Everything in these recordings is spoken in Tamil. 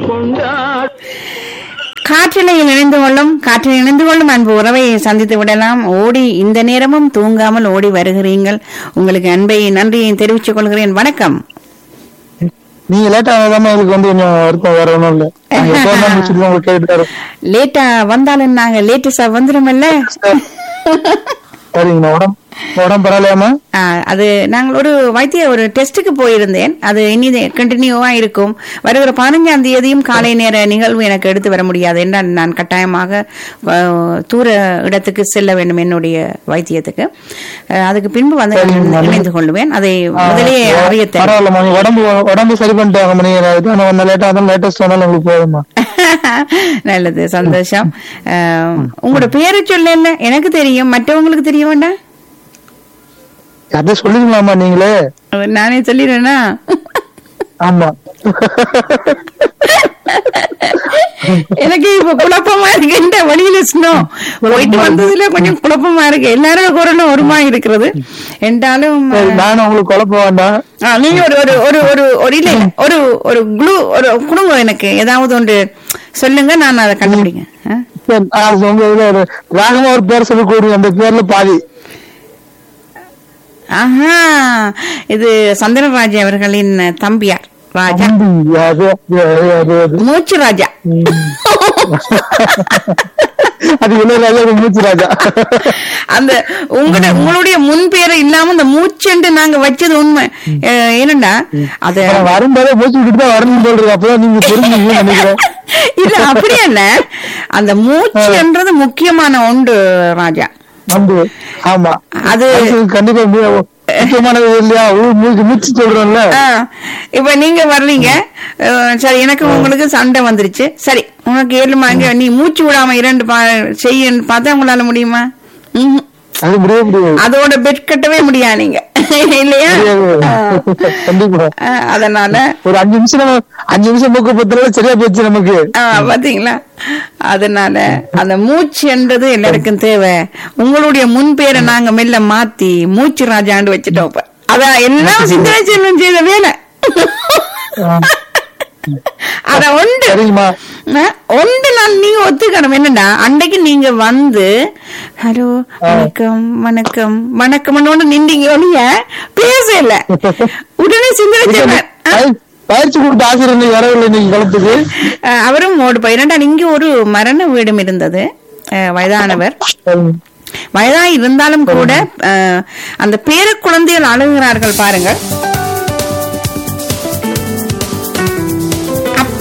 கொண்டாடு காற்றிலையில் இணைந்து கொள்ளும் காற்றில் இணைந்து கொள்ளும் அன்பு உறவை சந்தித்து விடலாம் ஓடி இந்த நேரமும் தூங்காமல் ஓடி வருகிறீர்கள் உங்களுக்கு அன்பை நன்றியை தெரிவித்துக் கொள்கிறேன் வணக்கம் நீங்க லேட்டா ஆகாம எங்களுக்கு வந்து கொஞ்சம் வருத்தம் வேற ஒண்ணும் இல்ல நாங்க எப்பவுமே முடிச்சுட்டு உங்களுக்கு கேட்டுட்டு வரோம். லேட்டா வந்தாலும் நாங்க லேட்டஸா வந்துருமில்ல சரிங்கண்ணா உடம்பு உடம்பு பரவாயில்லையாமா ஆ, அது நாங்கள் ஒரு வைத்திய ஒரு டெஸ்ட்டுக்கு போயிருந்தேன் அது இனி கண்டினியூவா இருக்கும் வருகிற பதினஞ்சாம் தேதியும் காலை நேர நிகழ்வு எனக்கு எடுத்து வர முடியாது என்றால் நான் கட்டாயமாக ஆ, தூர இடத்துக்கு செல்ல வேண்டும் என்னுடைய வைத்தியத்துக்கு ஆ, அதுக்கு பின்பு வந்து நான் இணைந்து கொள்வேன் அதை முதலே அறிய தருவேன். பரவாயில்லம்மா நீங்க உடம்பு உடம்பு சரி பண்ணிட்டாங்க நீங்க இதான ஒன்னு லேட்டா இருந்தாலும் லேட்டஸ்ட் வந்தாலும் உங்களுக்கு போதுமா நல்லது சந்தோஷம் ஆ, உங்களோட பேரை சொல்ல என்ன எனக்கு தெரியும் மற்றவங்களுக்கு தெரிய வேண்டாம் அதை சொல்லிக்கலாமா நீங்களே நானே சொல்லிடுவேனா ஆமா எனக்கு இப்ப குழப்பமா இருக்கு இந்த வழியில ஸ்னோ போயிட்டு வந்ததுல கொஞ்சம் குழப்பமா இருக்கு எல்லாரும் குரலும் ஒருமா இருக்கிறது என்றாலும் சரி, நானும் உங்களுக்கு குழப்பம் வேண்டாம் ஆ, நீங்க ஒரு ஒரு ஒரு ஒரு ஒரு இல்ல இல்ல, ஒரு ஒரு குளூ ஒரு குடுங்க எனக்கு ஏதாவது ஒன்று சொல்லுங்க நான் அதை கண்டுபிடிங்க ஆ? சரி, அது உங்க இதுல ஒரு ராகமா ஒரு பேர் சொல்லி கூடுங்க அந்த பேர்ல பாதி ஆஹா இது சந்திரராஜ் அவர்களின் தம்பியார் ராஜா தம்பி, அது, அது, அது, அது. மூச்சு ராஜா அது இளையராஜா மூச்சு ராஜா அந்த உங்களோட உங்களுடைய முன் பேரை இல்லாம இந்த மூச்சுண்டு நாங்க வச்சது உண்மை அஹ், ஏனண்டா அத நான் வரும்போதே மூச்சு விட்டுட்டு தான் வரணும்னு சொல்றீங்க அப்பதான் நீங்க புரிஞ்சுக்கணும்னு நினைக்கிறேன் இல்ல அப்படி இல்ல அந்த மூச்சுன்றது முக்கியமான ஒன்று ராஜா நம்பு ஆமா அது அது கண்டிப்பா மு- முக்கியமானது இல்லையா ஊ- மூச்சு மூச்சு சொல்றோம்ல ஆ, இப்ப நீங்க வர்றீங்க அஹ், சரி எனக்கு உங்களுக்கு சண்டை வந்துருச்சு சரி உனக்கு ஏழு மாங்க நீ மூச்சு விடாம இரண்டு பா செய்யன்னு பார்த்தா உங்களால முடியுமா ம்ஹும். அது முடிய முடியாது அதோட பெட் கட்டவே முடியாது நீங்க இல்லையா ஆ. கண்டிப்பா ஆ, அதனால ஒரு அஞ்சு நிமிஷம் நம்ம அஞ்சு நிமிஷம் மூக்கு பத்திரம் சரியா போச்சு நமக்கு ஆ, பாத்தீங்களா அதனால அந்த மூச்சு என்றது எல்லாருக்கும் தேவை உங்களுடைய முன் பேரை நாங்க மெல்ல மாத்தி மூச்சு ராஜாண்டு வச்சுட்டோம் இப்ப அதான் எல்லாம் சிந்தனை செல்வன் செய்த வேலை அத ஒன்று சரிங்கம்மா ஆ, ஒன்று நான் நீங்க ஒத்துக்கணும் என்னடா அன்னைக்கு நீங்க வந்து ஹலோ வணக்கம் வணக்கம் வணக்கம் நின்றீங்க ஒழிய பேசல உடனே சிந்தனை செல்வன் ஆ, பய- பயிற்சி கொடுத்த ஆசிரியர் இன்னைக்கு வரவில்லை இன்னைக்கு களத்துக்கு அஹ் அவரும் ஓடு போய் இரண்டாம் இங்க ஒரு மரண வீடும் இருந்தது அஹ் வயதானவர் சரிங்க. வயதா இருந்தாலும் கூட அஹ், அந்த பேர குழந்தைகள் அழுகிறார்கள் பாருங்க அப்-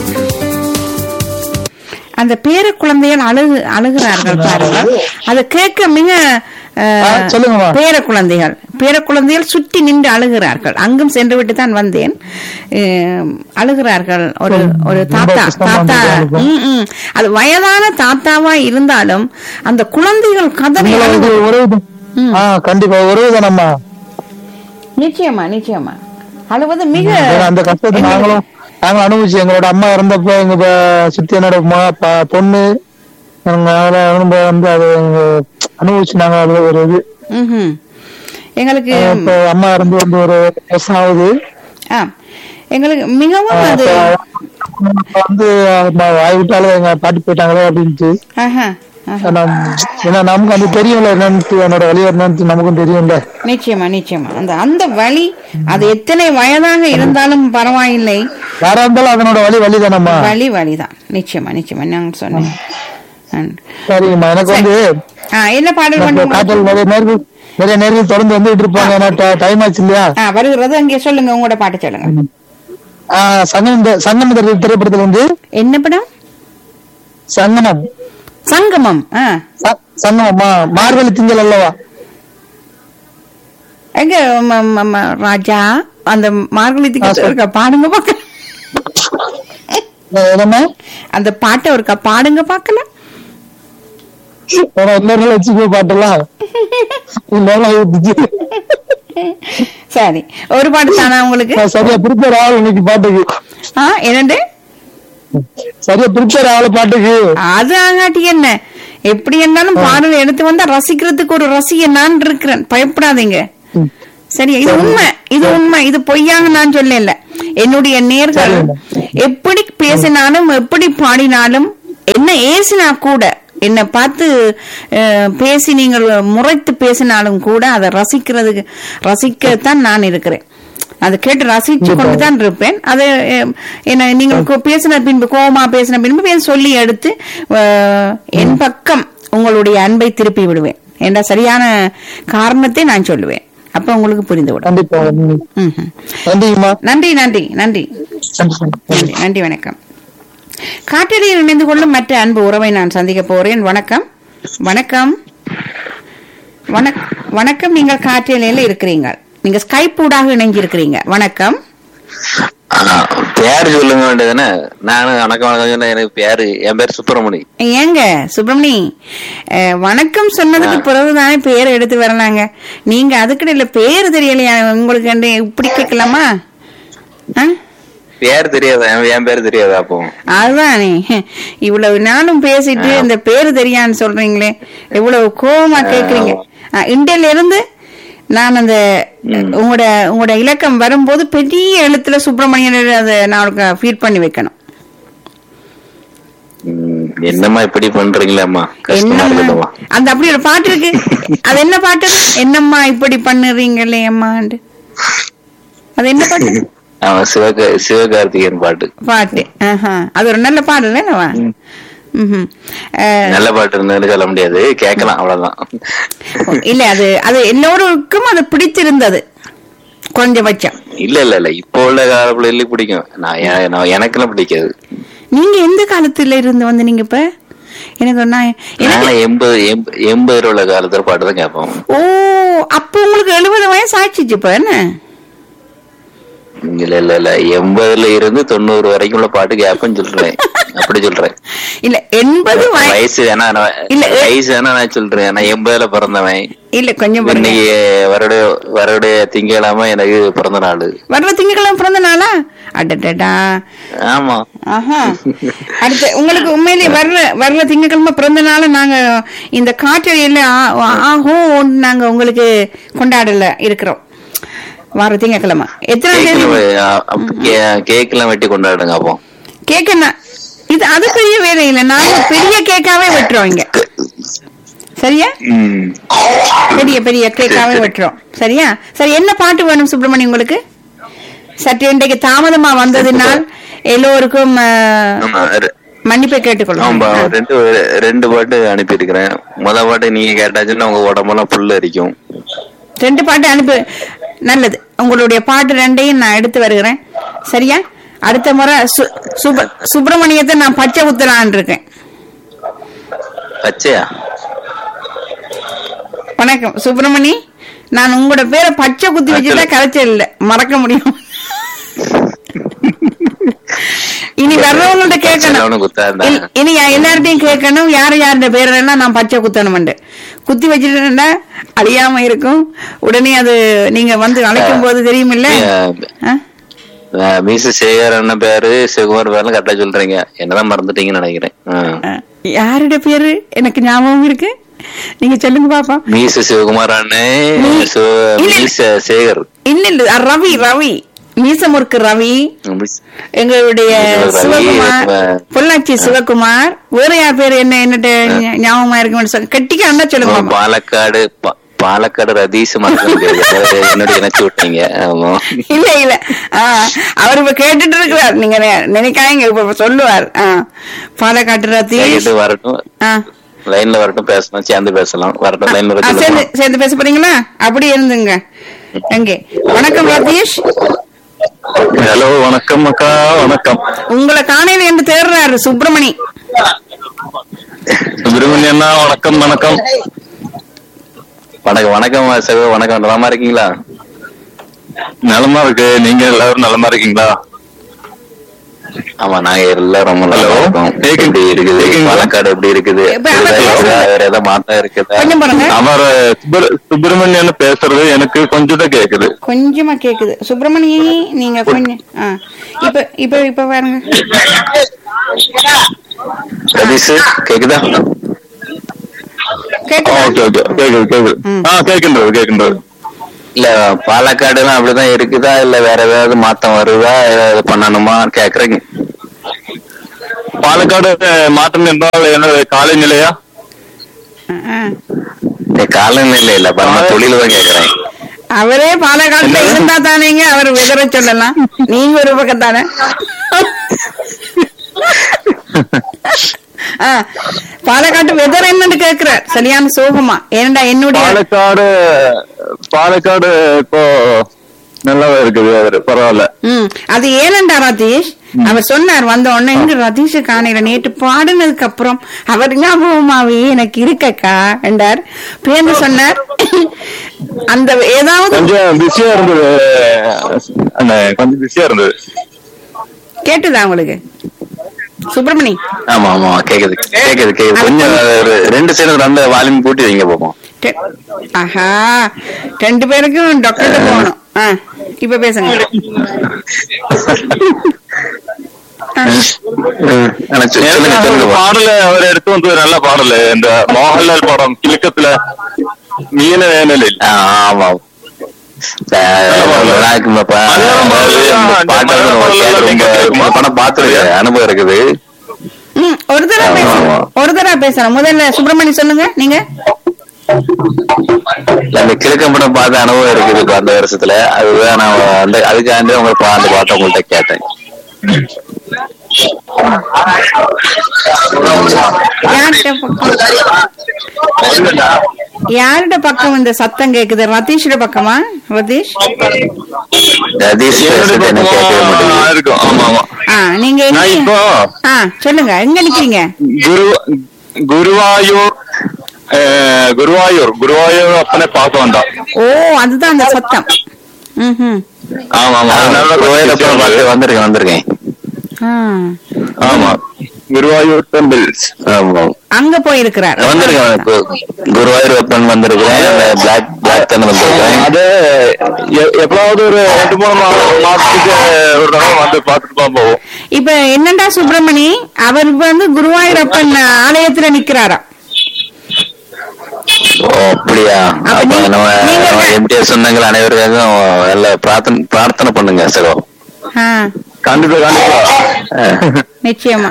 அந்த பேர குழந்தைகள் அழுகு அழுகிறார்கள் பாருங்க அதை கேட்க மிக அஹ், ஆ, சொல்லுங்கம்மா. பேர குழந்தைகள் பேர குழந்தைகள் சுற்றி நின்று அழுகிறார்கள் அங்கும் சென்று விட்டு தான் வந்தேன் அஹ், அழுகிறார்கள் ஒரு ஒரு தாத்தா கஷ்டமா தாத்தா இருந்தது ம், ம். அது வயதான தாத்தாவா இருந்தாலும் அந்த குழந்தைகள் கதறி உங்களை அழுது இது உறவு ம். ஆ கண்டிப்பா உறவு தானம்மா நிச்சயமா நிச்சயமா அழுவது மிக ஏன்னா அந்த கஷ்டத்தை நாங்களும் நாங்களும் அனுபவிச்சு எங்களோட அம்மா இறந்தப்ப எங்க ப- சித்தி என்னோட மா- ப- பொண்ணு நாங்க அதை வந்து வந்து அதை எங்க அனுபவிச்சு நாங்க அதுல ஒரு இது ம்ஹும். எங்களுக்கு இப்ப அம்மா இறந்து வந்து ஒரு வருஷம் ஆகுது ஆ, எங்களுக்கு மிகவும் அது அப்ப வந்து நான் வாய் விட்டாலும் எங்க பாட்டி போயிட்டாங்களே அப்படின்ட்டு ஆஹா, ஆஹா. நம்- ஏன்னா நமக்கு அது தெரியும்ல என்னன்னு என்னோட வழி என்னன்னு நமக்கும் தெரியும்ல நிச்சயமா நிச்சயமா அந்த அந்த வழி அது எத்தனை வயதாக இருந்தாலும் பரவாயில்லை யாரா இருந்தாலும் அதனோட வழி வழி தானம்மா வழி வழிதான் நிச்சயமா நிச்சயமா நாங்க சொன்னேன் ம். சரிங்கம்மா எனக்கு வந்து ஆ, என்ன பாடல் நம்ம வேண்டும் காற்றல் நிறைய நேர்கள் நிறைய நேர்கள் தொடர்ந்து வந்துட்டு இருப்பாங்க ஏன்னா டைம் ஆச்சு இல்லையா ஆ, வருகிறது அங்கே சொல்லுங்க உங்களோட பாட்டு சொல்லுங்க ஆஹ் சங்கம் சங்கம் திரைப்படத்துல வந்து என்ன படம் சங்கமம் சங்கமம் ஆ ச- சங்கமம் மா- மார்கழி திங்கள் அல்லவா எங்க ம- ம- ம- ராஜா அந்த மார்கழி ஆ, திக்கெட் சொல். இருக்கா பாடுங்க பார்க்க அஹ் என்னம்மா அந்த பாட்டை ஒருக்கா பாடுங்க பார்க்கல ஏன்னா இன்னொரு நாள் வச்சுக்கோ பாட்டெல்லாம் இன்னொரு நாள் ஊத்துச்சு. சரி ஒரு பாட்டு தானா உங்களுக்கு நான் சரியா ப்ரிப்பேர் ஆகல இன்னைக்கு பாட்டுக்கு ஆ என்னண்டு சரியா ப்ரிப்பேர் ஆகல பாட்டுக்கு அது ஆகாட்டி என்ன எப்படி இருந்தாலும் பாடல் எடுத்து வந்தா ரசிக்கிறதுக்கு ஒரு ரசிகன் நான் இருக்கிறேன் பயப்படாதீங்க ம். சரி இது உண்மை இது உண்மை இது பொய்யாங்க நான் சொல்லல என்னுடைய நேர்கள் எப்படி பேசினாலும் எப்படி பாடினாலும் என்ன ஏசினா கூட என்னை பார்த்து அஹ், பேசி நீங்கள் முறைத்து பேசினாலும் கூட அதை ரசிக்கிறதுக்கு ரசிக்கத்தான் நான் இருக்கிறேன் அதை கேட்டு ரசிச்சு கொண்டு தான் இருப்பேன் அது அஹ், என்ன நீங்கள் கோ- பேசின பின்பு கோபமா பேசின பின்பு பேர் சொல்லி எடுத்து அஹ், என் பக்கம் உங்களுடைய அன்பை திருப்பி விடுவேன் என்ற சரியான காரணத்தை நான் சொல்லுவேன் அப்ப உங்களுக்கு புரிந்துவிடும் கண்டிப்பா ம். ம்ஹும். நன்றிம்மா நன்றி நன்றி நன்றி நன்றி நன்றி நன்றி வணக்கம் காற்றடியில் இணைந்து கொள்ளும் மற்ற அன்பு உறவை நான் சந்திக்க போறேன் வணக்கம் வணக்கம் வணக்- வணக்கம் நீங்கள் காற்றலையில இருக்கிறீங்க நீங்க ஸ்கைப் ஊடாக இணைஞ்சிருக்கிறீங்க வணக்கம் ஆ, பேரு சொல்லுங்க வேண்டியதுதானே நானும் வணக்கம் வணக்கம் சொன்னேன் எனக்கு பேரு என் பேர் சுப்பிரமணி ஏங்க சுப்பிரமணி அஹ், வணக்கம் சொன்னதுக்கு பிறகுதானே பேர் எடுத்து வரலாங்க நீங்க அதுக்கிட்ட இல்ல பேர் தெரியலையா உங்களுக்கு வந்து இப்படி கேட்கலாமா ஆ பேர் தெரியாதா என் என் பேர் தெரியாதா அப்போ அதுதானே இவ்வளவு நாளும் பேசிட்டு இந்த பேரு தெரியான்னு சொல்றீங்களே இவ்வளவு கோவமா கேக்குறீங்க ஆ, இண்டையில இருந்து நான் அந்த உங்களோட உங்களோட இலக்கம் வரும்போது பெரிய எழுத்துல சுப்பிரமணியன் அதை நான் ஃபீட் பண்ணி வைக்கணும் ம், என்னம்மா இப்படி பண்றீங்களேம்மா கஷ்டமா என்னம்மா இருக்குதும்மா அந்த அப்படி ஒரு பாட்டு இருக்கு அது என்ன பாட்டு என்னம்மா இப்படி பண்ணுறீங்களே அம்மாண்டு அது என்ன பாட்டு அவன் சிவக சிவகார்த்திகேயன் பாட்டு பாட்டு ஆஹா அது ஒரு நல்ல பாடல் இல்லைவா ம்ஹும். அஹ், நல்ல பாட்டு இருந்ததுன்னு சொல்ல முடியாது கேட்கலாம் அவ்வளவுதான் இல்ல அது அது எல்லோருக்கும் அது பிடித்திருந்தது கொஞ்சபட்சம் இல்ல இல்ல இல்ல இப்போ உள்ள கால பிள்ளைகளுக்கு பிடிக்கும் நான் எ- நான் எனக்கெல்லாம் பிடிக்காது நீங்க எந்த காலத்துல இருந்து வந்து நீங்க இப்ப எனக்கு நான் எனக்கு நானும் எண்பது எண்ப- எண்பதுல உள்ள காலத்துல பாட்டு தான் கேட்போம் ஓ அப்ப உங்களுக்கு எழுபது வயசு ஆச்சுச்சு இப்ப என்ன இல்ல இல்ல இல்ல எண்பதுல இருந்து தொண்ணூறு வரைக்கும் உள்ள பாட்டு கேட்பேன்னு சொல்றேன் அப்படி சொல்றேன் இல்ல எண்பது வயசு வயசு வேணா நான் இல்ல, ஏ- வயசு வேணா நான் சொல்றேன் நான் எண்பதுல பிறந்தவன் இல்ல கொஞ்சம் பாருங்க இன்னைக்கு வருடைய வருடைய திங்கக்கிழமை எனக்கு பிறந்த நாள் வர்ற திங்கட்கிழமை பிறந்த நாளா அடடடா ஆமா ஆஹா அடுத்து உங்களுக்கு உண்மையிலேயே வர்ற வர்ற திங்கட்கிழமை பிறந்த நாள நாங்க இந்த காற்றறியில ஆஹோ நாங்க உங்களுக்கு கொண்டாடல இருக்கிறோம் வர திங்கட்கிழமை எத்தனை தேதி கேக்கெல்லாம் வெட்டி கொண்டாடுங்க அப்போ கேக் என்ன இது அது பெரிய வேலை இல்லை நாங்க பெரிய கேக்காவே வெட்டுறோம் இங்க சரியா ம். பெரிய பெரிய கேக்காவே வெட்டுறோம் சரியா சரி என்ன பாட்டு வேணும் சுப்பிரமணியம் உங்களுக்கு சற்று இன்றைக்கு தாமதமா வந்ததினால் எல்லோருக்கும் அஹ், ஆமா ரெ- மன்னிப்பை கேட்டுக்கொள்ளும் ஆமா ரெண்டு ரெண்டு பாட்டு அனுப்பி இருக்கிறேன் முத பாட்டு நீங்க கேட்டாச்சுன்னா உங்க உடம்பெல்லாம் புல்லு அரிக்கும் ரெண்டு பாட்டு அனுப்பு நல்லது உங்களுடைய பாட்டு ரெண்டையும் நான் எடுத்து வருகிறேன் சரியா அடுத்த முறை சு- சுப- சுப்பிரமணியத்தை நான் பச்சை குத்தலான் இருக்கேன் பச்சையா வணக்கம் சுப்பிரமணி நான் உங்களோட பேரை பச்சை குத்தி வச்சுட்டா கரைச்சல் இல்ல மறக்க முடியும் இனி வர்றவங்கள்ட்ட கேட்கணும் பச்சைலாம் குத்தாதா? இல்- இனி யா- எல்லார்ட்டையும் கேட்கணும் யார் யாருடைய பேரெல்லாம் நான் பச்சை குத்தணும்ண்டு குத்தி வச்சுட்டேன்னா அழியாம இருக்கும் உடனே அது நீங்க வந்து அழைக்கும் போது தெரியுமில்ல ஆ? மீச சேகர் அண்ணன் பேரு சிவகுமார் பேர்லாம் கரெக்டா சொல்றீங்க என்னதான் மறந்துட்டீங்கன்னு நினைக்கிறேன் ஆ. ஆ. யாருடைய பேரு எனக்கு ஞாபகம் இருக்கு நீங்க சொல்லுங்க பாப்பா மீச சிவகுமார் அண்ணன் மீ- சிவ- இல்ல. மீச சேகர் இல்ல இல்ல அ, ரவி ரவி மீசமுருக்கு ரவி மீச- எங்களுடைய ரவி, சிவகுமார் அஹ், பொள்ளாச்சி சிவகுமார் வேற யார் பேர் என்ன என்னட்ட ஞா- ஞாபகமா இருக்குன்னு சொல்ல கட்டிக்க அண்ணா சொல்லுங்க பாப்பா. பாலக்காடு பா- பாலக்காடு ரதீஷ் மறக்க முடியாது அவரு என்னோட இணைச்சு விட்டீங்க ஆமா இல்ல இல்ல ஆ, அவர் இப்ப கேட்டுட்டு இருக்கிறார் நீங்க நெ- நினைக்காதீங்க இப்ப சொல்லுவார் ஆ, பாலக்காட்டு ரத்தீஷ் கேட்டு வரட்டும் ஆ. லைன்ல வரட்டும் பேசலாம் சேர்ந்து பேசலாம் வரட்டும் லைன்ல ஆ, சேர்ந்து வரட்டும் சேர்ந்து பேச போறீங்களா அப்படி இருந்துங்க எங்கே வணக்கம் ரதீஷ் ஹலோ வணக்கம் அக்கா வணக்கம் உங்களை காணையில என்று தேடுறாரு சுப்பிரமணி சுப்பிரமணியண்ணா வணக்கம் வணக்கம் வணக்கம் வணக்கம் சிவ வணக்கம் நலமா இருக்கீங்களா நலமா இருக்கு நீங்க எல்லாரும் நலமா இருக்கீங்களா ஆமா நாங்க எல்லாரும் ரொம்ப நல்லா இருக்கோம் எப்படி இருக்குது பாலக்காடு எப்படி இருக்குது இப்ப அவர் பேசுறது- வேற ஏதாவது மாத்தம் இருக்குதா கொஞ்சம் பாருங்க அவர் சுப்பிரமணியன் பேசுறது எனக்கு கொஞ்சம் தான் கேக்குது கொஞ்சமா கேக்குது சுப்பிரமணி நீங்க கொஞ்சம் ஆ. இப்ப இப்ப இப்ப பாருங்க சதீஷ் கேக்குதா கேக்குதா ஓகே ஓகே கேக்குது கேக்குது ம். ஆ கேட்கின்றது கேட்கின்றது இல்ல பாலக்காடுலாம் அப்படிதான் இருக்குதா இல்ல வேற ஏதாவது மாத்தம் வருதா ஏதாவது பண்ணணுமா கேக்குறேங்க பாலக்காடு மாற்றம் என்றால் என்னது காலநிலையா அஹ், அஹ். இந்த காலநிலை இல்ல பண்ண தொழில் தான் கேக்குறேன் அவரே பாலக்காட்டுல இருந்தா தானேங்க அவர் விதற சொல்லலாம் நீங்க ஒரு பக்கம் தானே ஆ, பாலக்காட்டு வெதர் என்னன்னு கேக்குறார் சரியான சோகமா ஏன்டா என்னுடைய பாலக்காடு பாலக்காடு இப்போ நல்லாவே இருக்குது அவரு பரவாயில்ல ம் அது ஏனண்டா ரதீஷ் அவர் சொன்னார் வந்த உடனே எங்க ரதீஷ் காணையில நேற்று பாடினதுக்கு அப்புறம் அவர் ஞாபகமாவே எனக்கு இருக்கக்கா என்றார் பேர்ந்து சொன்னார் அந்த ஏதாவது கொஞ்சம் பிஸியா இருந்தது அண்ணே, கொஞ்சம் பிஸியா இருந்தது கேட்டுதா உங்களுக்கு சுப்பிரமணி ஆமா ஆமா கேக்குது கேக்குது கேக்குது கொஞ்சம் ஒரு ரெண்டு சைடு அந்த வால்யூம் கூட்டி வைங்க பாப்போம் டெ- ஆஹா ரெண்டு பேருக்கும் டாக்டர்கிட்ட போகணும் ஆ இப்ப பேசுங்க ஆ, ஆனா சொ- சொல்லுங்க எனக்கு சொல்லுங்க ஒரு பாப்போம். பாடல அவர் எடுத்து வந்து நல்ல பாடல் இந்த மோகன்லால் படம் கிழக்கத்துல மீன வேனலில் ஆ, ஆமா எனக்கு இந்த பா- அதாவது இந்த பாட்டை வந்து நம்ம கேட்டு ரொம்ப- இந்த படம் பார்த்திருக்கேன் அனுபவம் இருக்குது ம், ஒரு தடவை ஆமா, பேசணும் ஆமா. ஒரு தடவை பேசணும் முதல்ல சுப்பிரமணி சொல்லுங்க நீங்க இல்ல, அந்த கிழக்கம் படம் பார்த்த அனுபவம் இருக்குது இப்ப அந்த வருஷத்துல அதுதான் நான் அந்த அதுக்காண்டி உங்க பா- அந்த பாட்டை உங்கள்ட்ட கேட்டேன் யார்கிட்ட பக்கம் யார்கிட்ட பக்கம் இந்த சத்தம் கேக்குது ரதீஷோட பக்கமா ரதீஷ் ரதீஷ் பேசுறது எனக்கு கேட்கவே மாட்டேங்குது இருக்கும் ஆமா ஆமா ஆ நீங்க நான் எங்க இப்போ ஆ சொல்லுங்க எங்க நிக்கிறீங்க குரு குருவாயூர் அஹ், குருவாயூர் குருவாயூர் அப்பனே பார்க்க வந்தான் ஓ அதுதான் அந்த சத்தம் ம் ஆமா ஆமா அதனால கொஞ்சம் கோயிலப்ப busy-ஆ பார்த்து இருந்தது. வந்திருக்கேன் வந்திருக்கேன் ஆ ஆமா குருவாயூர் டெம்பிள்ஸ் ஆமா அங்க போயிருக்கிறார் வந்திருக்கேன் இப்போ குருவாயூர் வெப்பன் வந்திருக்கிறேன் அந்த பிளாக் பிளாக் தன் வந்திருக்கேன் அது எ- எப்பவாவது ஒரு ரெண்டு மூணு மா- மாசத்துக்கு ஒரு தடவை வந்து பார்த்துட்டு தான் போவோம் இப்ப என்னண்டா சுப்பிரமணி அவர் வந்து குருவாயூரப்பன் ஆலயத்துல நிக்கிறாராம் ஓ அப்படியா அப்ப அப்ப நீ- நம்ம நீங்க- எம்டிஎஸ் சொந்தங்கள் அனைவருக்கும் நல்ல பிரார்த்தனை பிரார்த்தனை பண்ணுங்க சகோ ஆ, கண்டிப்பா கண்டிப்பா நிச்சயமா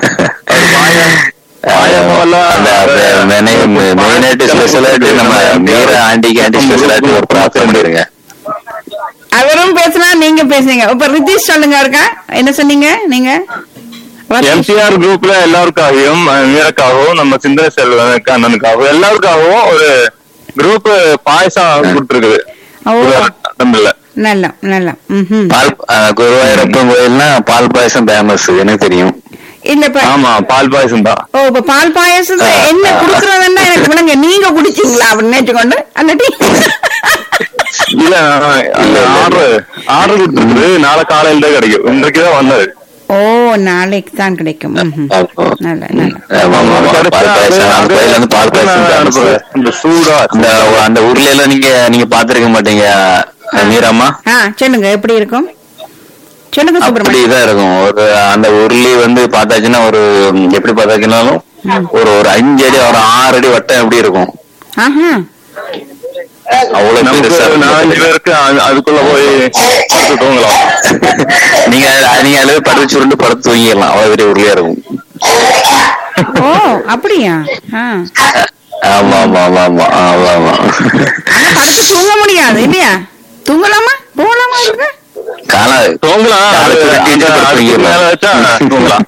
மெயினாയിട്ട് ஸ்பெஷலாയിട്ട് நம்ம மீரா ஆண்டிக்கு ஆண்டி ஸ்பெஷலாയിട്ട് ஒரு பிரார்த்தனை பண்ணிருங்க அவரும் பேசினா நீங்க பேசுனீங்க இப்ப ரிதீஷ் சொல்லுங்க இருக்கா என்ன சொன்னீங்க நீங்க ரதீஷ். எம்சிஆர் குரூப்ல எல்லாருக்காகவும் அஹ், மீரக்காகவும் நம்ம சிந்தனை செல்வன் அண்ணனுக்காகவும் எல்லாருக்காகவும் ஒரு குரூப் பாயசம் கொடுத்துருக்குது ஓ தமிழ்ல நல்ல நல்ல ம்ஹும். பால் அஹ், குருவாயூரப்பன் கோயில்னா பால் பாயசம் ஃபேமஸ் எனக்கு தெரியும் இல்ல இப்ப ஆமா பால் பாயசம் தான் ஓ இப்ப பால் பாயாசத்தை என்ன குடுக்கறதுன்னா எனக்கு விளங்க நீங்க குடிச்சீங்களா அப்படின்னு நேற்றுக்கொண்டு அந்த டீ இல்ல ஆர்டர் ஆர்டர் கொடுத்துருக்குது நாளை காலையில தான் கிடைக்கும் இன்றைக்கு தான் வந்தது ஓ நாளைக்கு தான் கிடைக்கும் ம்ஹும். நல்ல நல்ல ஆமா, ஆமா, ஆமா. பால் பாயசம் அந்த கோயில்ல வந்து பால் பாயசம் famous. அந்த சூடா அந்த அந்த ஊர்ல எல்லாம் நீங்க நீங்க பாத்திருக்க மாட்டீங்க அஹ், மீராமா ஆ சொல்லுங்க எப்படி இருக்கும் சொல்லுங்க சுப்பிரமணியம் அப்படிதான் இருக்கும் ஒரு அந்த உருளி வந்து பார்த்தாச்சுன்னா ஒரு ம், எப்படி பார்த்தாச்சுன்னாலும் ஒரு ஒரு அஞ்சு அடி ஒரு ஆறு அடி வட்டம் எப்படி இருக்கும் ஆஹா அவ்வளவு நமக்கு பெருசா ஒரு நாலஞ்சு இருக்கும். பேருக்கு அது- அதுக்குள்ள போய் படுத்து தூங்கலாம் நீங்க அது- நீங்க அளவு படுத்து சுருண்டு படுத்து தூங்கிடலாம் அவ்வளவு பெரிய உருளையா இருக்கும் ஓ அப்படியா ஆ ஆமா ஆமா ஆமா ஆமா ஆமா ஆமா ஆனா படுத்து தூங்க முடியாது இல்லையா தூங்கலாமா போகலாமா இருக்கு கால தூங்கலாம் காலை அது- சுருட்டிட்டு அந்த- படுத்து அதுக்கு மேல தூங்கிடலாம். வச்சா தூங்கலாம்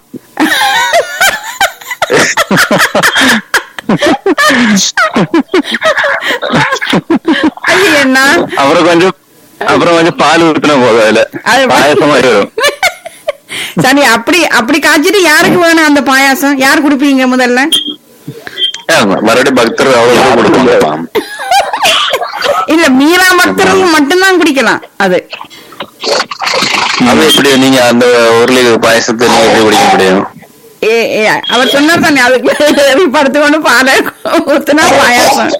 அது என்ன அப்புறம் கொஞ்சம் அப்புறம் கொஞ்சம் பால் ஊத்தினா போதும் அதுல அது பாயசம் மாதிரி வரும் சரி அப்படி அப்படி காய்ச்சிட்டு யாருக்கு வேணும் அந்த பாயாசம் யார் குடிப்பீங்க முதல்ல ஆமா, மறுபடியும் பக்தர் அவ்வளவு கொடுப்பாங்க இல்ல மீரா பக்தர்கள் மட்டும்தான் குடிக்கலாம் அது அது எப்படி நீங்க அந்த உருளை பாயசத்தை நீங்க எப்படி குடிக்க முடியும் ஏ ஏ, அவர் சொன்னார் தானே அதுக்கு படுத்துக்கொண்டு பாலை ஊத்துனா பாயாசம்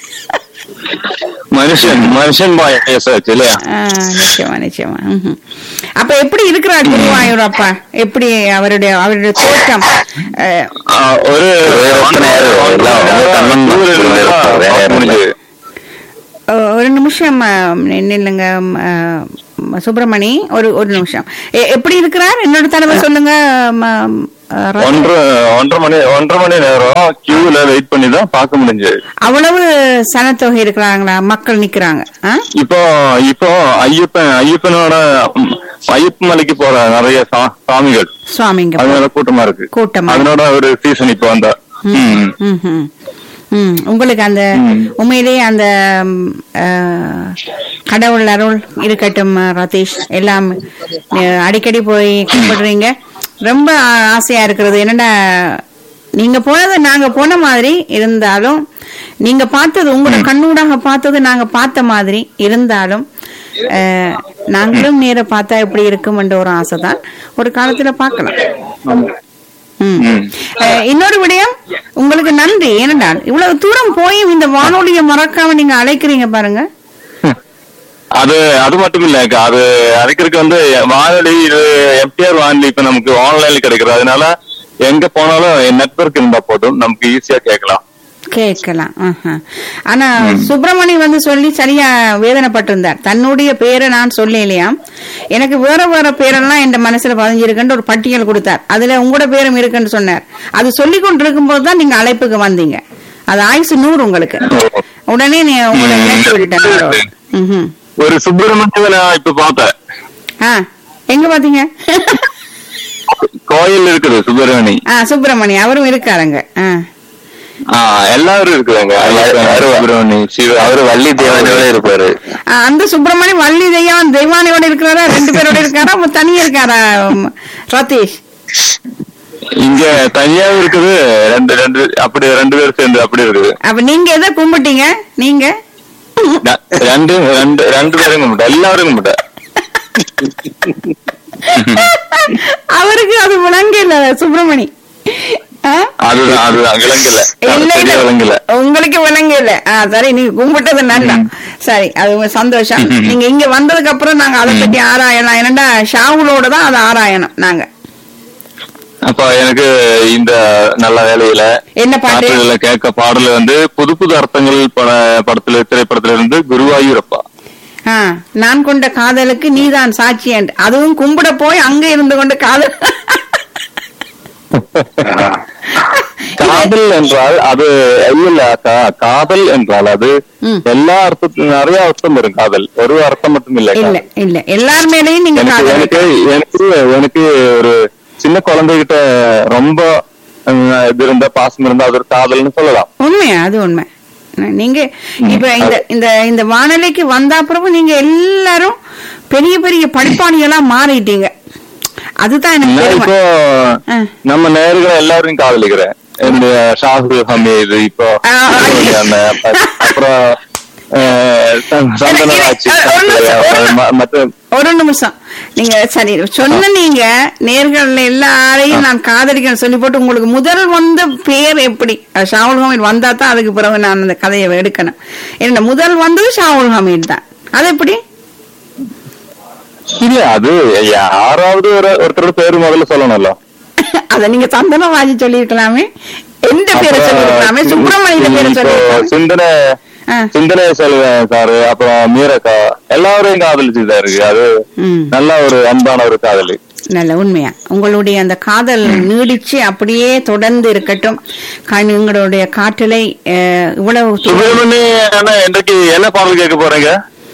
மனுஷன் மனுஷன் பாயசம் வச்சு இல்லையா ஆ, நிச்சயமா நிச்சயமா ம்ஹும். அப்ப எப்படி இருக்கிறார் குருவாயூர் அப்பா எப்படி அவருடைய அவருடைய தோற்றம் அஹ், ஆ, ஒரு வேற ஒருத்தனை யாரு? எல்லாம் அவங்க கண்ணன் தான். ஊர்ல இருந்தா வேற யாரும் இல்ல. முடிஞ்சது. ஒ- ஒரு நிமிஷம் இல்லைங்க சுப்பிரமணி ஒரு ஒரு நிமிஷம் எ- எப்படி இருக்கிறார் என்னோட தடவை சொல்லுங்க ம, அ, ரா- ஒன்றரை ஒன்றரை மணி ஒன்றரை மணி நேரம் கியூல வெயிட் பண்ணி தான் பார்க்க முடிஞ்சது அவ்வளவு சனத்தொகை இருக்கிறாங்களா மக்கள் நிக்கிறாங்க ஆ? இப்போ இப்போ ஐயப்பன் ஐயப்பனோட ம், ஐயப்பன் மலைக்கு போற நிறைய சா- சாமிகள் சுவாமிங்க அதனால கூட்டமா இருக்கு கூட்டமா. அதனோட ஒரு சீசன் இப்போ வந்தா ம். ம்ஹும். ம், உங்களுக்கு அந்த உண்மையிலேயே அந்த ம், ஆ, கடவுள் அருள் இருக்கட்டும் ரதீஷ் எல்லாம் அஹ், அடிக்கடி போய் கும்பிடுறீங்க ரொம்ப ஆ- ஆசையா இருக்கிறது என்னடா நீங்க போனது நாங்க போன மாதிரி இருந்தாலும் நீங்க பார்த்தது உங்களோட கண்ணூடாக பார்த்தது நாங்க பார்த்த மாதிரி இருந்தாலும் அஹ், நாங்களும் நேர பார்த்தா எப்படி இருக்கும் என்ற ஒரு ஆசை தான் ஒரு காலத்துல பார்க்கலாம் ம். ம். அஹ், இன்னொரு விடயம் உங்களுக்கு நன்றி ஏனென்றால் இவ்வளவு தூரம் போய் இந்த வானொலியை மறக்காம நீங்க அழைக்கிறீங்க பாருங்க அது அது மட்டும் இல்ல அக்கா. அது அரைக்கிறதுக்கு வந்து வானொலி இது எம்டிஆர் வானொலி இப்ப நமக்கு ஆன்லைன்ல கிடைக்கிறது அதனால எங்க போனாலும் நெட்வொர்க் இருந்தா போதும் நமக்கு ஈஸியா கேட்கலாம் கேட்கலாம் ஆஹா. ஆனா சுப்பிரமணி வந்து சொல்லி சரியா வேதனைப்பட்டிருந்தார் தன்னுடைய பேரை நான் சொல்லலையாம் எனக்கு வேற வேற பேரெல்லாம் என் மனசுல பதிஞ்சிருக்குன்னு ஒரு பட்டியல் கொடுத்தார் அதுல உங்களோட பேரும் இருக்குன்னு சொன்னார் அது சொல்லி கொண்டு இருக்கும்போது தான் நீங்க அழைப்புக்கு வந்தீங்க அது ஆயுசு நூறு உங்களுக்கு உடனே நீ உங்களை இணைத்து விட்டுட்டேன் அதோட. ம்ஹும். ஒரு சுப்பிரமணியவை நான் இப்ப பார்த்தேன் ஆ எங்க பாத்தீங்க கோயில் இருக்குது சுப்பிரமணி ஆ சுப்பிரமணி அவரும் இருக்காருங்க ஆ ஆஹ் எல்லாரும் இருக்குதுங்க சுப்பிரமணி சிவ அவரு வள்ளி தேவனோட இருப்பாரு ஆ, அந்த சுப்பிரமணி வள்ளி தெய்வம் தெய்வானையோட இருக்கிறாரா ரெண்டு பேரோட இருக்காரா அப்ப தனியா இருக்காரா உம், ரதீஷ் இங்க தனியாவும் இருக்குது ரெண்டு ரெண்டு அப்படி ரெண்டு பேரும் சேர்ந்து அப்படி இருக்குது அப்ப நீங்க எதை கும்பிட்டீங்க நீங்க ந- ரெண்டு ரெண்டு ரெண்டு பேரும் கும்பிட்டேன் எல்லாரும் கும்பிட்டேன் அவருக்கு அது விளங்கல சுப்பிரமணி ஆ? அதுதான் அதுதான் விளங்கல இல்ல, சரியா இல்ல. விளங்கல உங்களுக்கு விளங்கல ஆ சரி நீங்க கும்பிட்டது நல்லா சரி அது உங்க சந்தோஷம் நீங்க இங்க வந்ததுக்கு அப்புறம் நாங்க அதை பத்தி ஆராயலாம் என்னடா ஷாவுலோட தான் அதை ஆராயணும் நாங்க அப்ப எனக்கு இந்த நல்ல வேலையில என்ன பாட்டு பாட்டுகளை கேட்க பாடல் வந்து புது புது அர்த்தங்கள் பட படத்துல திரைப்படத்துல இருந்து குருவாயூரப்பா ஆ, நான் கொண்ட காதலுக்கு நீதான் சாட்சி என்று அதுவும் கும்பிட போய் அங்க இருந்து கொண்டு காதல் காதல் என்றால் அது இல்ல அக்கா காதல் என்றால் அது ம். எல்லா அர்த்தத்திலும் நிறைய அர்த்தம் வரும் காதல் ஒரு அர்த்தம் மட்டும் இல்ல இல்ல இல்ல எல்லார் மேலயும் நீங்க எனக்கு காதல் எனக்கு எனக்கு எனக்கு ஒரு சின்ன குழந்தைகிட்ட ரொம்ப ஹம், இது இருந்தா பாசம் இருந்தா அது ஒரு காதல்னு சொல்லலாம் உண்மையா அது உண்மை நீங்க இப்ப இந்த இந்த இந்த வானிலைக்கு வந்த அப்புறமும் நீங்க எல்லாரும் பெரிய பெரிய படிப்பாளிகளா மாறிட்டீங்க அதுதான் எனக்கு நான் பெருமை இப்போ ஆ. நம்ம நேர்களை எல்லாரையும் காதலிக்கிறேன் இந்த ஷாஹு ஹமீது இப்போ ஆ, ஆ. அந்த அப்புறம் அஹ், சந்த- சந்தனராஜ் இல்ல, ஒரு நிமிஷம், ஒரு நிமிஷம். ம- மற்ற ஒரு நிமிஷம் நீங்க சரி சொன்ன நீங்க நேர்கள் எல்லாரையும் நான் காதலிக்கிறேன் சொல்லி போட்டு உங்களுக்கு முதல் வந்த பேர் எப்படி அஹ் ஷாவுல் ஹமீட் வந்தா தான் அதுக்கு பிறகு நான் அந்த கதையை எடுக்கணும் என்ன முதல் வந்தது ஷாவுல் ஹமீட் தான் அது எப்படி இல்ல அது யாராவது ஒரு ஒருத்தரோட பேரு முதல்ல சொல்லணும்ல அத நீங்க சந்தனம் வாஜி சொல்லியிருக்கலாமே எந்த பேரை அப்புறம் சொல்லியிருக்கலாமே சுப்பிரமணிய பேரை இப்போ சொல்லியிருக்கலாமே சிந்தனை ஆ. சிந்தனை செல்வன் சாரு அப்புறம் மீரக்கா எல்லாரையும் காதலிச்சுதான் இருக்கு அது ம். நல்ல ஒரு அன்பான ஒரு காதலி நல்ல உண்மையா உங்களுடைய அந்த காதல் நீடிச்சு அப்படியே தொடர்ந்து இருக்கட்டும் கா- உங்களுடைய காற்றலை அஹ், இவ்வளவு தூரம் சுப்பிரமணி அண்ணா இன்றைக்கு என்ன பாடல் கேட்க போறீங்க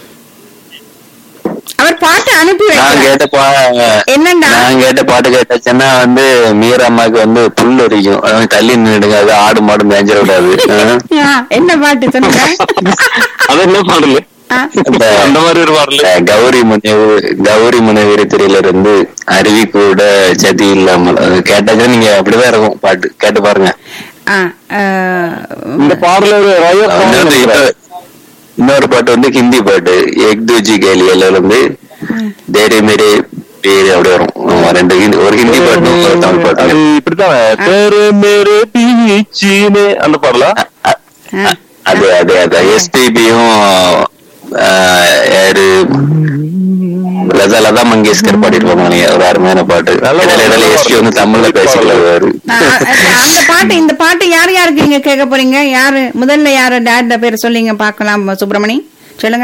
அவர் பாட்டு அனுப்பி நான் வைக்கிறார் கேட்ட பா என்னண்டா நான் கேட்ட பாட்டு கேட்டாச்சுன்னா வந்து மீரம்மாக்கு வந்து புல் அரிக்கும் அதாவது தள்ளி நின்னுடுங்க அது ஆடு மாடு மேய்ஞ்சிட விடாது ஆ. ஆ, என்ன பாட்டு சொல்லுங்க அது என்ன பாடல் ஆ, இந்த, அந்த மாதிரி ஒரு பாடல் அஹ், கௌரி முனைவு கௌரி முனைவீரி திரையில இருந்து அருவி கூட சதி இல்லாமல் அது கேட்டாச்சுன்னா நீங்க அப்படிதான் இருக்கும் பாட்டு கேட்டு பாருங்க ஆ, அஹ், இந்த பாடல் ஒரு ரயர் song இன்னொரு நினைக்கிறேன். இன்னொரு பாட்டு வந்து ஹிந்தி பாட்டு எக் தூஜி கேலியில இருந்து தேரே மேரே பேரு அப்படி வரும் ஆமா, ரெண்டு ஹிந்தி ஒரு ஹிந்தி பாட்டு ஒரு தமிழ் அது பாட்டு இப்படித்தானே தேரே மேரே பீச்சினே அந்த பாடலா அ- அ- அது அது அது எஸ்பிபியும் யாரு லதா லதா மங்கேஷ்கர் பாடிருப்பாங்க நீங்க ஒரு அருமையான பாட்டு நல்ல இடையில இடையில பாட்டு. எஸ்பி வந்து தமிழ்ல பேசிக்கலாரு ஆ, அந்த பாட்டு இந்த பாட்டு யார் யாருக்கு நீங்க கேட்க போறீங்க யாரு முதல்ல யாரு டேரக்டர் பேர் சொல்லிங்க பார்க்கலாம் சுப்பிரமணி சொல்லுங்க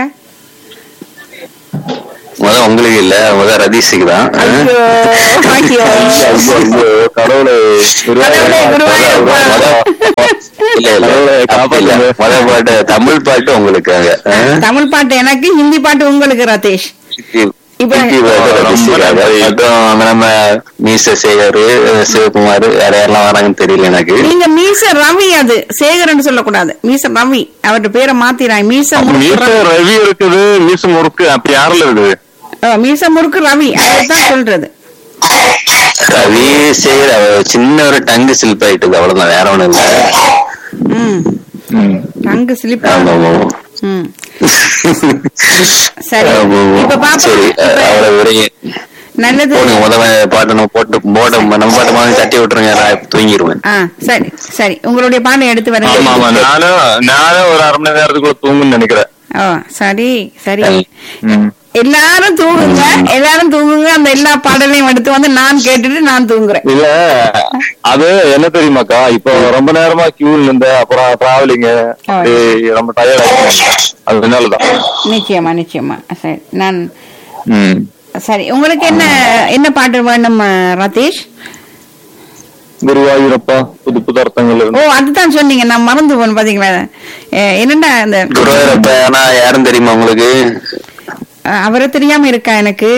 முத உங்களுக்கு இல்ல முத ரதீஷுக்கு தான் ஐயோ ஐயோ கடவுளை கடவுளே, குருவாயூரப்பா. இல்ல இல்ல கடவுளை அப்படி இல்ல. காப்பாத்துங்க. முத பாட்டு தமிழ் பாட்டு உங்களுக்காக ஆ? தமிழ் பாட்டு எனக்கு ஹிந்தி பாட்டு உங்களுக்கு ரதேஷ் இப்ப- ஹிந்தி பாட்டு ரதீஷுக்காக. அப்புறம் நம்ம மீச சேகர் சிவகுமார் வேற யாரெல்லாம் வராங்கன்னு தெரியல எனக்கு நீங்க மீச ரவி அது சேகரன் சொல்லக்கூடாது மீச ரவி அவருடைய பேரை மாத்திராய் மீச முறுக்கு மீச ரவி. ரவி இருக்குது மீச முறுக்கு அப்படி யாருல இருக்குது ஓ, மீச முறுக்கு ரவி அதான் சொல்றது ரவி சேகர் அவ சின்ன ஒரு டங்கு சில்பாயிட்டு அவ்வளவுதான் வேற ஒண்ணும் இல்ல ம் ம். அங்கு ஸ்லிப் ஆமா ஆமா ம் சரி ஆமா, ஆமா. இப்ப பாப்பா சரி இப்ப அவளை விரைங்க நல்லது போடுங்க முத பாட்டு நம்ம போட்டு போட நம்ம பாட்டு மாதிரி தட்டி விட்டுருங்க நான் தூங்கிடுவேன் ஆ சரி சரி உங்களுடைய பாட்டை எடுத்து ஆமா ஆமா வரேன் நானும் நானும் ஒரு அரை மணி நேரத்துக்குள்ள தூங்குன்னு நினைக்கிறேன் ஓ சரி சரி ம். எல்லாரும் தூங்குங்க எல்லாரும் தூங்குங்க அந்த எல்லா பாடலையும் எடுத்து வந்து நான் கேட்டுட்டு நான் தூங்குறேன் இல்ல அது என்ன தெரியுமாக்கா இப்போ ரொம்ப நேரமா கியூல இருந்த அப்புறம் டிராவலிங் ரொம்ப டயர்ட் ஆயிடுச்சு அதனாலதான் நிச்சயமா நிச்சயமா சரி நான் ம். சரி உங்களுக்கு என்ன என்ன பாட்டு வேணும் அஹ், ரதீஷ் குருவாயூரப்பா புது புது அர்த்தங்கள் ஓ இருந்து அதுதான் சொன்னீங்க நான் மறந்து போன பாத்தீங்களா அஹ், என்னடா அந்த குருவாயூரப்ப ஆனா யாரும் தெரியுமா உங்களுக்கு அஹ், அவரை தெரியாம இருக்கா எனக்கு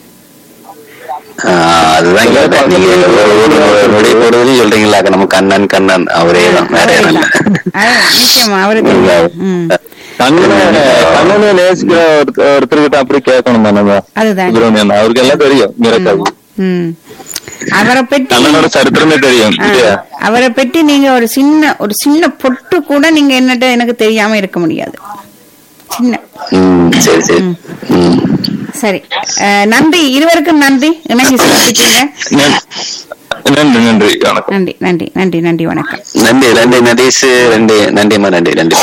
ஆஹ் அதுதான் கேட்டேன் நீங்க ஒரு ஒரு ஒரு நொடி போடுவதையும் சொல்றீங்களா நம்ம கண்ணன் கண்ணன் அவரே தான் வேற யாரும் இல்ல அஹ், நிச்சயமா அவரு தெரியும் ம். கண்ணனை கண்ணனை நேசிக்கிற ஒருத்த- ஒருத்தர்கிட்ட அப்படி கேட்கணும் தானே அதுதான் சுப்பிரமணியன் அவருக்கு எல்லாம் தெரியும் மீரக்காவுக்கு ம். அவரை பற்றி கண்ணனோட சரித்திரமே தெரியும் ஆ, இல்லையா அவரை பற்றி நீங்க ஒரு சின்ன ஒரு சின்ன பொட்டு கூட நீங்க என்னட்ட எனக்கு தெரியாம இருக்க முடியாது சின்ன ம் சரி சரி ம் சரி அஹ், நன்றி இருவருக்கும் நன்றி இணைச்சி சிறப்பிச்சீங்க நன்- நன்றி நன்றி வணக்கம் நன்றி நன்றி நன்றி நன்றி வணக்கம் நன்றி நன்றி நதீஷ் நன்றி நன்றிம்மா நன்றி நன்றி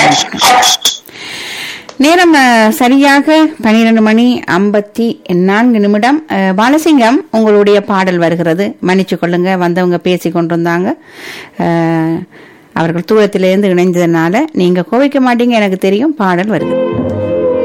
நேரம் அஹ், சரியாக பன்னிரண்டு மணி ஐம்பத்தி நான்கு நிமிடம் அஹ், பாலசிங்கம் உங்களுடைய பாடல் வருகிறது மன்னிச்சு கொள்ளுங்க வந்தவங்க பேசி கொண்டிருந்தாங்க அஹ், அவர்கள் தூரத்திலிருந்து இணைந்ததுனால நீங்க கோவிக்க மாட்டீங்க எனக்கு தெரியும் பாடல் வருது